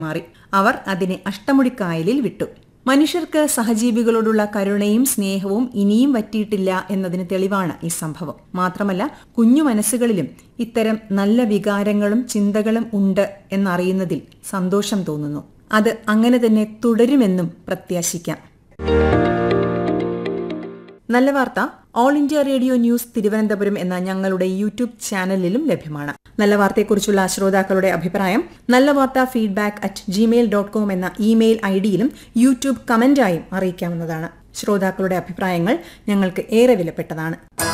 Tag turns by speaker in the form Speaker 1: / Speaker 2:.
Speaker 1: മാറി അവർ അതിനെ അഷ്ടമുടിക്കായലിൽ വിട്ടു മനുഷ്യർക്ക് സഹജീവികളോടുള്ള കരുണയും സ്നേഹവും ഇനിയും വറ്റിയിട്ടില്ല എന്നതിന് തെളിവാണ് ഈ സംഭവം മാത്രമല്ല കുഞ്ഞു മനസ്സുകളിലും ഇത്തരം നല്ല വികാരങ്ങളും ചിന്തകളും ഉണ്ട് എന്നറിയുന്നതിൽ സന്തോഷം തോന്നുന്നു അത് അങ്ങനെ തന്നെ തുടരുമെന്നും പ്രത്യാശിക്കാം നല്ല വാർത്ത all India radio news Thiruvananthapuram എന്ന ഞങ്ങളുടെ യൂട്യൂബ് ചാനലിലും ലഭ്യമാണ് നല്ല വാർത്തയെക്കുറിച്ചുള്ള ശ്രോതാക്കളുടെ അഭിപ്രായം നല്ല വാർത്ത feedback at Gmail dot com എന്ന ഇമെയിൽ ഐ ഡിയിലും യൂട്യൂബ് കമന്റായും അറിയിക്കാവുന്നതാണ് ശ്രോതാക്കളുടെ അഭിപ്രായങ്ങൾ ഞങ്ങൾക്ക് ഏറെ വിലപ്പെട്ടതാണ്